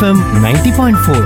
FM ninety point four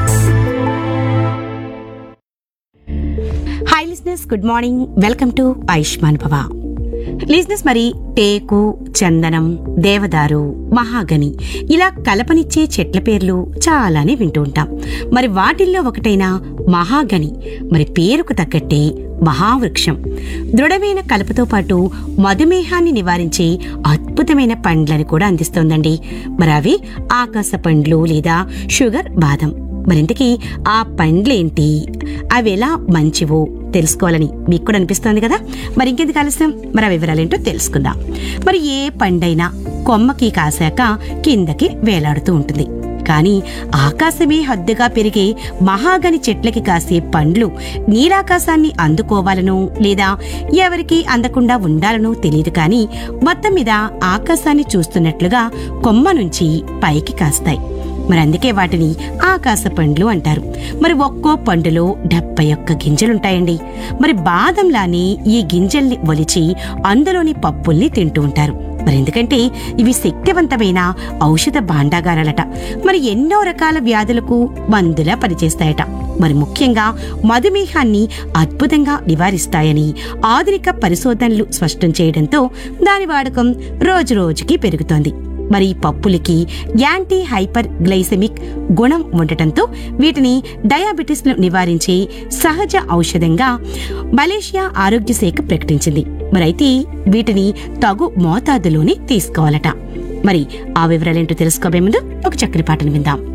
hi listeners good morning welcome to Ayushman Bhava listeners మరి టేకు చందనం దేవదారు మహాగని ఇలా కలపనిచ్చే చెట్ల పేర్లు చాలానే వింటూ ఉంటాం మరి వాటిల్లో ఒకటైన మహాగని మరి పేరుకు తగ్గట్టే మహావృక్షం దృఢమైన కలపతో పాటు మధుమేహాన్ని నివారించే అద్భుతమైన పండ్లను కూడా అందిస్తోందండి మరి అవి ఆకాశ పండ్లు లేదా షుగర్ బాదం మరింతకీ ఆ పండ్లేంటి అవి ఎలా మంచివో తెలుసుకోవాలని మీకు కూడా అనిపిస్తోంది కదా మరి ఇంకెందుకు ఆలస్యం మరి ఆ వివరాలేంటో తెలుసుకుందాం మరి ఏ పండైనా కొమ్మకి కాసాక కిందకి వేలాడుతూ ఉంటుంది కానీ ఆకాశమే హద్దుగా పెరిగే మహాగని చెట్లకి కాసే పండ్లు నీలాకాశాన్ని అందుకోవాలనో లేదా ఎవరికి అందకుండా ఉండాలనో తెలియదు కానీ మొత్తం మీద ఆకాశాన్ని చూస్తున్నట్లుగా కొమ్మ నుంచి పైకి కాస్తాయి మరి అందుకే వాటిని ఆకాశ పండ్లు అంటారు మరి ఒక్కో పండులో డెబ్బై ఒక్క గింజలుంటాయండి మరి బాదంలానే ఈ గింజల్ని ఒలిచి అందులోని పప్పుల్ని తింటూ ఉంటారు మరి ఎందుకంటే ఇవి శక్తివంతమైన ఔషధ భాండాగారాలట మరి ఎన్నో రకాల వ్యాధులకు మందులా పనిచేస్తాయట మరి ముఖ్యంగా మధుమేహాన్ని అద్భుతంగా నివారిస్తాయని ఆధునిక పరిశోధనలు స్పష్టం చేయడంతో దాని వాడకం రోజు రోజుకి పెరుగుతోంది మరి ఈ పప్పులకి యాంటీ హైపర్ గ్లైసెమిక్ గుణం ఉండటంతో వీటిని డయాబెటిస్ ను నివారించే సహజ ఔషధంగా మలేషియా ఆరోగ్య శాఖ ప్రకటించింది మరైతే వీటిని తగు మోతాదులోనే తీసుకోవాలట మరి ఆ వివరాలేంటో తెలుసుకోబోయే ముందు ఒక చక్కని పాటను విందాం